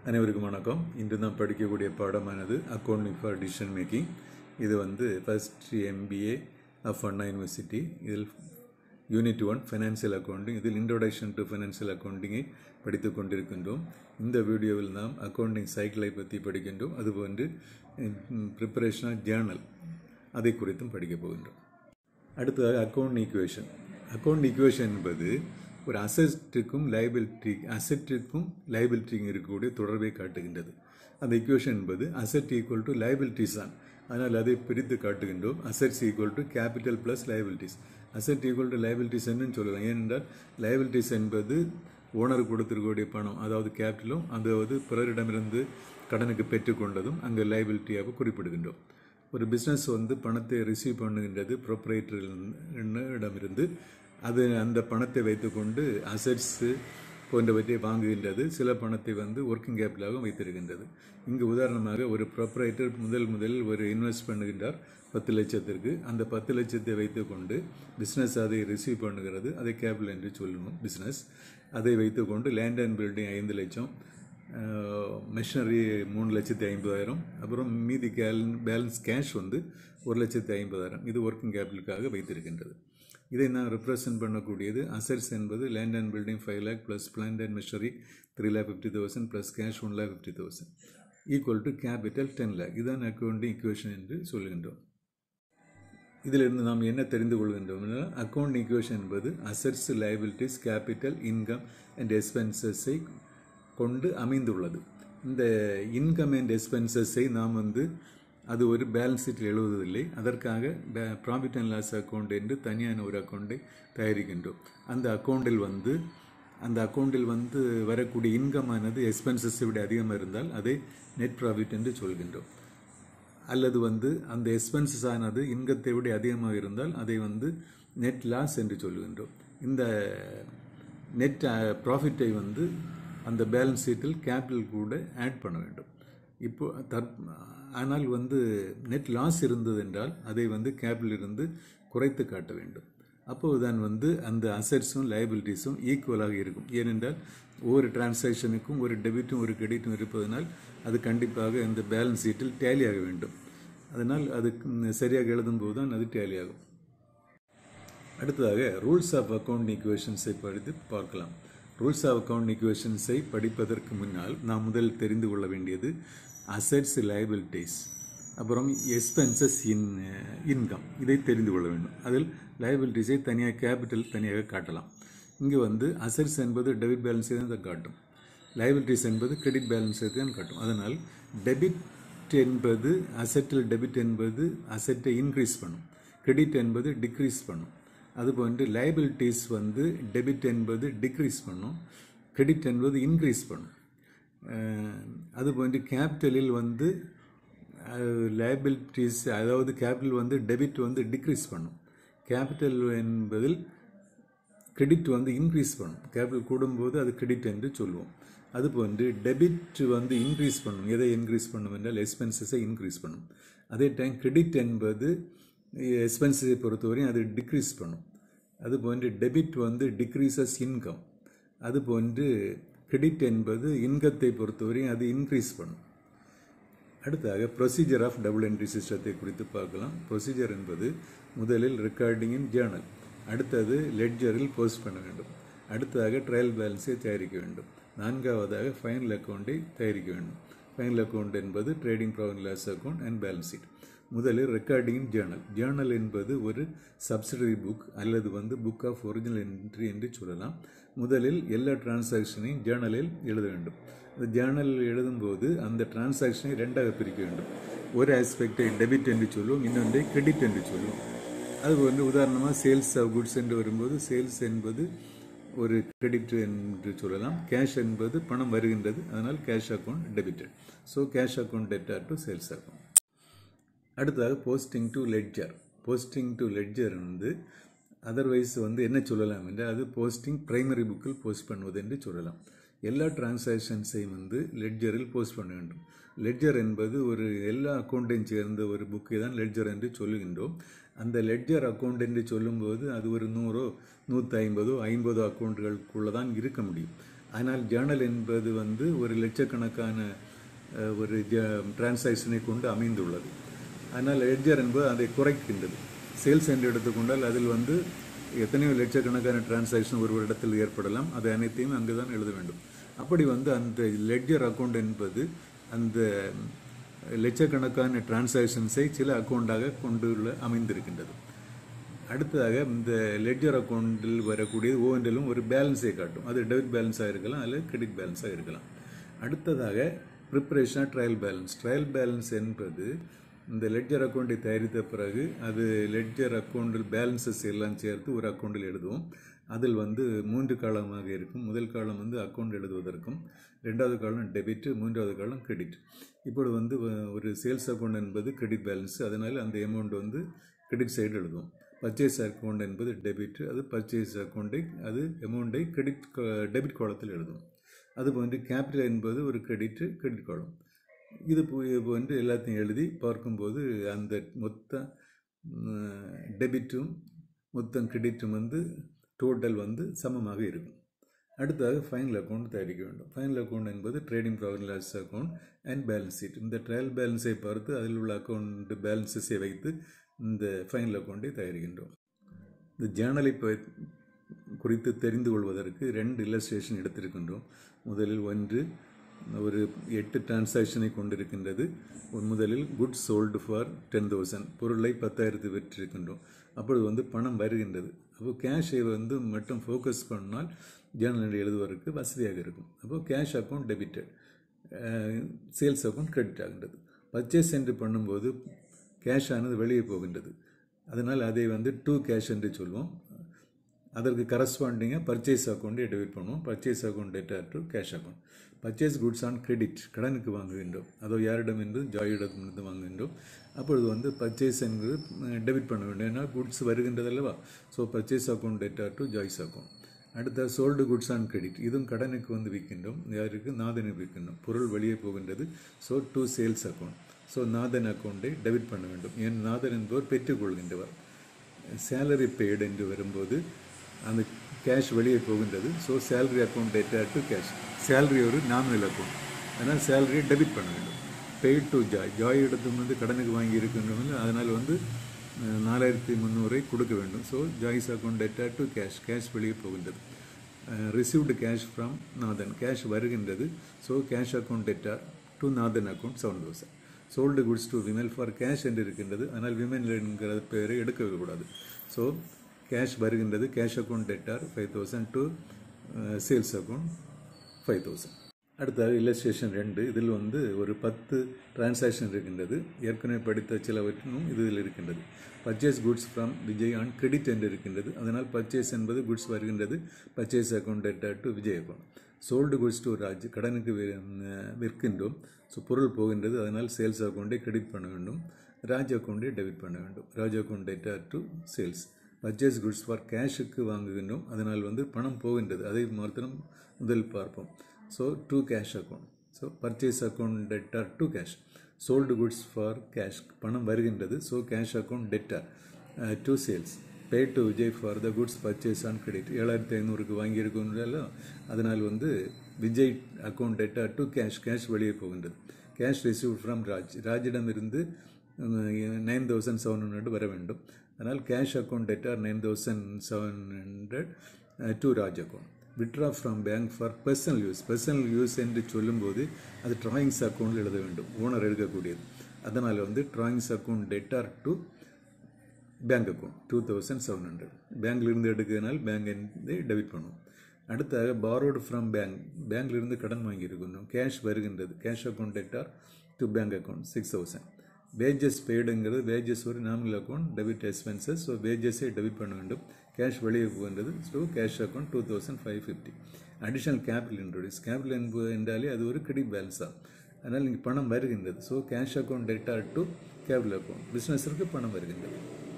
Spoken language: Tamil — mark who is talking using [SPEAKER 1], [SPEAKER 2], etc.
[SPEAKER 1] அனைவருக்கும் வணக்கம் இன்று நாம் படிக்கக்கூடிய பாடமானது அக்கௌண்டிங் ஃபார் டிசிஷன் மேக்கிங் இது வந்து first MBA of Anna university இதில் யூனிட் ஒன் ஃபைனான்சியல் அக்கௌண்டிங் இதில் இன்ட்ரோடக்ஷன் டு ஃபைனான்சியல் அக்கௌண்டிங்கை படித்து கொண்டிருக்கின்றோம் இந்த வீடியோவில் நாம் அக்கௌண்டிங் சைக்கிளை பற்றி படிக்கின்றோம் அதுபோன்று ப்ரிப்பரேஷன் ஆஃப் ஜேர்னல் அதை குறித்தும் படிக்கப் போகின்றோம் அடுத்ததாக அக்கௌண்ட் ஈக்குவேஷன் அக்கௌண்ட் ஈக்குவேஷன் என்பது ஒரு அசெட்டுக்கும் லைபிலிட்டி அசெட்டுக்கும் லைபிலிட்டிக்கும் இருக்கக்கூடிய தொடர்பை காட்டுகின்றது அந்த ஈக்குவேஷன் என்பது அசெட் ஈக்குவல் டு லைபிலிட்டிஸ் தான் அதனால் அதை பிரித்து காட்டுகின்றோம் assets equal to capital plus liabilities asset equal to liabilities என்று சொல்லலாம் ஏனென்றால் லைபிலிட்டிஸ் என்பது ஓனர் கொடுத்திருக்கக்கூடிய பணம் அதாவது கேபிட்டலும் அதாவது பிறரிடமிருந்து கடனுக்கு பெற்றுக்கொண்டதும் அங்கே லைபிலிட்டியாக குறிப்பிடுகின்றோம் ஒரு பிஸ்னஸ் வந்து பணத்தை ரிசீவ் பண்ணுகின்றது ப்ரொப்ரைட்டரிடமிருந்து அது அந்த பணத்தை வைத்துக்கொண்டு அசெட்ஸு போன்றவற்றை வாங்குகின்றது சில பணத்தை வந்து ஒர்க்கிங் கேபிட்டலாகவும் வைத்திருக்கின்றது இங்கு உதாரணமாக ஒரு ப்ரொப்ரைட்டர் முதல் முதலில் ஒரு இன்வெஸ்ட் பண்ணுகின்றார் பத்து லட்சத்திற்கு அந்த பத்து லட்சத்தை வைத்துக்கொண்டு பிஸ்னஸ் அதை ரிசீவ் பண்ணுகிறது அதை கேபிட்டல் என்று சொல்லணும் பிஸ்னஸ் அதை வைத்துக்கொண்டு லேண்ட் அண்ட் பில்டிங் ஐந்து லட்சம் மெஷினரி மூணு லட்சத்தி ஐம்பதாயிரம் அப்புறம் மீதி கேல் பேலன்ஸ் கேஷ் வந்து ஒரு லட்சத்தி ஐம்பதாயிரம் இது ஒர்க்கிங் கேபிட்டலுக்காக வைத்திருக்கின்றது இதை நான் ரெப்ரசன்ட் பண்ணக்கூடியது அசட்ஸ் என்பது land and building five lakh plus plant and machinery three lakh fifty thousand plus cash one lakh fifty thousand equal to capital ten lakh இதுதான் அக்கௌண்டிங் இக்குவேஷன் என்று சொல்கின்றோம் இதிலிருந்து நாம் என்ன தெரிந்து கொள்கின்றோம் அக்கௌண்ட் இக்குவேஷன் என்பது assets liabilities capital income and எக்ஸ்பென்சஸை கொண்டு அமைந்துள்ளது இந்த இன்கம் அண்ட் எக்ஸ்பென்சஸை நாம் வந்து அது ஒரு பேலன்ஸ் ஷீட்டில் எழுதுவதில்லை அதற்காக ப்ராஃபிட் அண்ட் லாஸ் அக்கௌண்ட் என்று தனியான ஒரு அக்கௌண்ட்டை தயாரிக்கின்றோம் அந்த அக்கௌண்ட்டில் வந்து அந்த அக்கௌண்ட்டில் வந்து வரக்கூடிய இன்கம் ஆனது எக்ஸ்பென்சஸை விட அதிகமாக இருந்தால் அதை நெட் ப்ராஃபிட் என்று சொல்கின்றோம் அல்லது வந்து அந்த எக்ஸ்பென்சஸ் ஆனது இன்கத்தை விட அதிகமாக இருந்தால் அதை வந்து நெட் லாஸ் என்று சொல்கின்றோம் இந்த நெட் ப்ராஃபிட்டை வந்து அந்த பேலன்ஸ் ஷீட்டில் கேபிட்டல் கூட ஆட் பண்ண வேண்டும் இப்போ தற் ஆனால் வந்து நெட் லாஸ் இருந்தது என்றால் அதை வந்து கேபிட்டல் இருந்து குறைத்து காட்ட வேண்டும் அப்போதுதான் வந்து அந்த அசட்ஸும் லைபிலிட்டிஸும் ஈக்குவலாக இருக்கும் ஏனென்றால் ஒவ்வொரு டிரான்சாக்ஷனுக்கும் ஒரு டெபிட்டும் ஒரு கிரெடிட்டும் இருப்பதனால் அது கண்டிப்பாக இந்த பேலன்ஸ் ஷீட்டில் டேலியாக வேண்டும் அதனால் அது சரியாக எழுதும்போது தான் அது டேலியாகும் அடுத்ததாக ரூல்ஸ் ஆஃப் அக்கௌண்ட் ஈக்குவேஷன்ஸை படித்து பார்க்கலாம் ரூல்ஸ் ஆஃப் அக்கௌண்ட் ஈக்குவேஷன்ஸை படிப்பதற்கு முன்னால் நாம் முதல் தெரிந்து கொள்ள வேண்டியது அசட்ஸ் லைபிலிட்டிஸ் அப்புறம் எக்ஸ்பென்சஸ் இன் இன்கம் இதை தெரிந்து கொள்ள வேண்டும் அதில் லைபிலிட்டிஸை தனியாக கேபிட்டல் தனியாக காட்டலாம் இங்கே வந்து அசட்ஸ் என்பது டெபிட் பேலன்ஸை தான் காட்டும் லைபிலிட்டிஸ் என்பது கிரெடிட் பேலன்ஸை தான் காட்டும் அதனால் டெபிட் என்பது அசட்டில் டெபிட் என்பது அசட்டை இன்க்ரீஸ் பண்ணும் கிரெடிட் என்பது டிக்ரீஸ் பண்ணும் அதுபோன்று லைபிலிட்டிஸ் வந்து டெபிட் என்பது டிக்ரீஸ் பண்ணும் கிரெடிட் என்பது இன்க்ரீஸ் பண்ணும் அதுபோன்று கேபிட்டலில் வந்து லைபிலிட்டிஸ் அதாவது கேபிட்டல் வந்து டெபிட் வந்து டிக்ரீஸ் பண்ணும் கேபிட்டல் என்பதில் கிரெடிட் வந்து இன்க்ரீஸ் பண்ணும் கேபிட்டல் கூடும்போது அது கிரெடிட் என்று சொல்லுவோம் அதுபோன்று டெபிட் வந்து இன்க்ரீஸ் பண்ணும் எதை இன்க்ரீஸ் பண்ணும் என்றால் எக்ஸ்பென்சஸை இன்க்ரீஸ் பண்ணும் அதே டைம் கிரெடிட் என்பது எக்ஸ்பென்சஸை பொறுத்தவரையும் அது டிக்ரீஸ் பண்ணும் அதுபோன்று டெபிட் வந்து டிக்ரீசஸ் இன்கம் அதுபோன்று கிரெடிட் என்பது இன்கத்தை பொறுத்தவரையும் அது இன்க்ரீஸ் பண்ணும் அடுத்தாக ப்ரொசீஜர் ஆஃப் டபுள் என்ட்ரி சிஸ்டத்தை குறித்து பார்க்கலாம் ப்ரொசீஜர் என்பது முதலில் ரெக்கார்டிங் இன் ஜேர்னல் அடுத்தது லெட்ஜரில் போஸ்ட் பண்ண வேண்டும் அடுத்ததாக ட்ரையல் பேலன்ஸை தயாரிக்க வேண்டும் நான்காவதாக ஃபைனல் அக்கௌண்ட்டை தயாரிக்க வேண்டும் ஃபைனல் அக்கௌண்ட் என்பது trading profit loss account and balance sheet முதலில் ரெக்கார்டிங் இன் ஜேர்னல் ஜேர்னல் என்பது ஒரு சப்சிடரி புக் அல்லது வந்து புக் ஆஃப் ஒரிஜினல் என்ட்ரி என்று சொல்லலாம் முதலில் எல்லா டிரான்சாக்ஷனையும் ஜேர்னலில் எழுத வேண்டும் அந்த ஜேர்னல் எழுதும்போது அந்த டிரான்சாக்ஷனை ரெண்டாக பிரிக்க வேண்டும் ஒரு ஆஸ்பெக்டை டெபிட் என்று சொல்லுவோம் இன்னொன்றை கிரெடிட் என்று சொல்லுவோம் அது வந்து உதாரணமாக சேல்ஸ் ஆஃப் குட்ஸ் என்று வரும்போது சேல்ஸ் என்பது ஒரு கிரெடிட் என்று சொல்லலாம் கேஷ் என்பது பணம் வருகின்றது அதனால் cash account debited so cash account debtor to sales account அடுத்ததாக posting to ledger posting to ledger வந்து அதர்வைஸ் வந்து என்ன சொல்லலாம் என்றால் அது போஸ்டிங் பிரைமரி புக்கில் போஸ்ட் பண்ணுவது என்று சொல்லலாம் எல்லா டிரான்சாக்ஷன்ஸையும் வந்து லெட்ஜரில் போஸ்ட் பண்ண வேண்டும் லெட்ஜர் என்பது ஒரு எல்லா அக்கௌண்ட்டையும் சேர்ந்த ஒரு புக்கை தான் லெட்ஜர் என்று சொல்லுகின்றோம் அந்த லெட்ஜர் அக்கௌண்ட் என்று சொல்லும்போது அது ஒரு நூறோ நூற்றி ஐம்பதோ ஐம்பதோ அக்கௌண்ட்டுகளுக்குள்ளே தான் இருக்க முடியும் ஆனால் ஜேர்னல் என்பது வந்து ஒரு லட்சக்கணக்கான அஹ், ஒரு டிரான்சாக்ஷனை கொண்டு அமைந்துள்ளது ஆனால் லெட்ஜர் என்பது அதை குறைக்கின்றது சேல்ஸ் என்று எடுத்துக்கொண்டால் அதில் வந்து எத்தனையோ லட்சக்கணக்கான டிரான்சாக்ஷன் ஒரு இடத்தில் ஏற்படலாம் அது அனைத்தையும் அங்கு தான் எழுத வேண்டும் அப்படி வந்து அந்த லெட்ஜர் அக்கவுண்ட் என்பது அந்த லட்சக்கணக்கான டிரான்சாக்ஷன்ஸை சில அக்கௌண்டாக கொண்டுள்ள அமைந்திருக்கின்றது அடுத்ததாக இந்த லெட்ஜர் அக்கௌண்டில் வரக்கூடிய ஒவ்வொன்றிலும் ஒரு பேலன்ஸை காட்டும் அது டெபிட் பேலன்ஸாக இருக்கலாம் அல்லது கிரெடிட் பேலன்ஸாக இருக்கலாம் அடுத்ததாக preparation trial balance trial balance என்பது இந்த லெட்ஜர் அக்கௌண்ட்டை தயாரித்த பிறகு அது லெட்ஜர் அக்கௌண்டில் பேலன்சஸ் எல்லாம் சேர்த்து ஒரு அக்கௌண்டில் எழுதுவோம் அதில் வந்து மூன்று காலமாக இருக்கும் முதல் காலம் வந்து அக்கௌண்ட் எழுதுவதற்கும் ரெண்டாவது காலம் டெபிட் மூன்றாவது காலம் கிரெடிட் இப்பொழுது வந்து வ- ஒரு சேல்ஸ் அக்கௌண்ட் என்பது கிரெடிட் பேலன்ஸ் அதனால் அந்த அமௌண்ட் வந்து கிரெடிட் சைடு எழுதுவோம் பர்ச்சேஸ் அக்கௌண்ட் என்பது டெபிட் அது பர்ச்சேஸ் அக்கௌண்ட்டை அது அமௌண்ட்டை கிரெடிட் டெபிட் காலத்தில் எழுதுவோம் அதுபோன்று கேபிட்டல் என்பது ஒரு கிரெடிட் கிரெடிட் காலம் இது போ- இது போன்று எல்லாத்தையும் எழுதி பார்க்கும்போது அந்த மொத்த டெபிட்டும் மொத்தம் கிரெடிட்டும் வந்து டோட்டல் வந்து சமமாக இருக்கும் அடுத்ததாக ஃபைனல் அக்கௌண்ட் தயாரிக்க வேண்டும் ஃபைனல் அக்கௌண்ட் என்பது trading profit loss account and balance sheet இந்த ட்ரையல் பேலன்ஸை பார்த்து அதில் உள்ள அக்கௌண்ட் பேலன்ஸஸை வைத்து இந்த ஃபைனல் அக்கௌண்ட்டை தயாரிக்கின்றோம் இந்த ஜேர்னலை ப- குறித்து தெரிந்து கொள்வதற்கு ரெண்டு இல்லஸ்ட்ரேஷன் எடுத்திருக்கின்றோம் முதலில் ஒன்று ஒரு எட்டு டிரான்சாக்ஷனை கொண்டிருக்கின்றது ஒரு முதலில் goods sold for ten thousand பொருளை பத்தாயிரத்து விற்றிருக்கின்றோம் அப்பொழுது வந்து பணம் வருகின்றது அப்போ கேஷை வந்து மட்டும் ஃபோக்கஸ் பண்ணால் ஜேர்னல் எழுதுவதற்கு வசதியாக இருக்கும் அப்போ cash account debited sales account credit ஆகின்றது பர்ச்சேஸ் என்று பண்ணும்போது கேஷ் ஆனது வெளியே போகின்றது அதனால் அதை வந்து டூ கேஷ் என்று சொல்வோம் அதற்கு கரஸ்பாண்டிங்காக பர்ச்சேஸ் அக்கௌண்ட்டை டெபிட் பண்ணுவோம் purchase account debtor to cash account purchase goods on credit கடனுக்கு வாங்குகின்றோம் அதோ யாரிடம் என்று ஜாயிடமிருந்து வாங்குகின்றோம் அப்பொழுது வந்து பர்ச்சேஸ் என்கிறது டெபிட் பண்ண வேண்டும் ஏன்னா குட்ஸ் வருகின்றது அல்லவா so purchase account debtor to Joyce account அடுத்த சோல்டு குட்ஸ் ஆன் கிரெடிட் இதுவும் கடனுக்கு வந்து விற்கின்றோம் யாருக்கு நாதனுக்கு விற்கின்றோம் பொருள் வெளியே போகின்றது so to sales account so Nathan அக்கௌண்ட்டை டெபிட் பண்ண வேண்டும் ஏன் நாதன் என்பவர் பெற்றுக்கொள்கின்றவர் சேலரி பெய்டு என்று வரும்போது அந்த கேஷ் வெளியே போகின்றது so salary account debtor to cash salary ஒரு நாமினல் அக்கௌண்ட் அதனால் சேலரியை டெபிட் பண்ண வேண்டும் பெய்ட் டு ஜாய் ஜாய் இடத்துல வந்து கடனுக்கு வாங்கி இருக்கின்றவங்க அதனால் வந்து அஹ், நாலாயிரத்தி முந்நூறை கொடுக்க வேண்டும் so Joyce account debtor to cash cash வெளியே போகின்றது received cash from Nathan cash வருகின்றது so cash account debtor to Nathan account seven thousand sold goods to Vimal for cash என்று இருக்கின்றது ஆனால் விமன் என்கிற பெயரை எடுக்கவே கூடாது ஸோ கேஷ் வருகின்றது cash account debtor five thousand to sales account five thousand அடுத்தது இல்லஸ்ட்ரேஷன் ரெண்டு இதில் வந்து ஒரு பத்து டிரான்சாக்ஷன் இருக்கின்றது ஏற்கனவே படித்த சிலவற்றினும் இதில் இருக்கின்றது purchase goods from Vijay on credit என்று இருக்கின்றது அதனால் பர்ச்சேஸ் என்பது குட்ஸ் வருகின்றது purchase account debtor to Vijay account sold goods to Raj கடனுக்கு வி- அஹ் விற்கின்றோம் ஸோ பொருள் போகின்றது அதனால் சேல்ஸ் அக்கௌண்ட்டை கிரெடிட் பண்ண வேண்டும் ராஜ் அக்கௌண்ட்டை டெபிட் பண்ண வேண்டும் Raj account debtor to sales purchase goods for கேஷுக்கு வாங்குகின்றோம் அதனால் வந்து பணம் போகின்றது அதை மாத்திரம் முதல் பார்ப்போம் so to cash account so purchase account debtor to cash sold goods for cash பணம் வருகின்றது so cash account debtor to sales pay to Vijay for the goods purchase on credit ஏழாயிரத்தி ஐநூறுக்கு வாங்கியிருக்கோம்ல அதனால் வந்து Vijay account debtor to cash cash வெளியே போகின்றது கேஷ் ரிசீவ் ஃப்ரம் ராஜ் ராஜிடம் இருந்து நைன் தௌசண்ட் செவன் ஹண்ட்ரட் வர வேண்டும் அதனால் cash account debtor nine thousand seven hundred to Raj account withdraw from bank for personal use personal use என்று சொல்லும்போது அது டிராயிங்ஸ் அக்கௌண்ட்டில் எழுத வேண்டும் ஓனர் எடுக்கக்கூடியது அதனால் வந்து drawings account debtor to bank account two thousand seven hundred பேங்க்லேருந்து எடுக்கிறதுனால பேங்க் டெபிட் பண்ணுவோம் அடுத்தாக பாரோடு ஃப்ரம் பேங்க் பேங்க்லேருந்து கடன் வாங்கியிருக்கணும் கேஷ் வருகின்றது cash account debtor to bank account six thousand wages பெய்டுங்கிறது வேஜஸ் ஒரு nominal account debit expenses so வேஜஸை டெபிட் பண்ண வேண்டும் கேஷ் வெளியே போகின்றது so cash account two thousand five fifty additional capital introduce capital என்பது என்றாலே அது ஒரு கிரெடிட் பேலன்ஸ் தான் அதனால் இங்கே பணம் வருகின்றது so cash account debtor to capital account பிஸ்னஸருக்கு பணம் வருகின்றது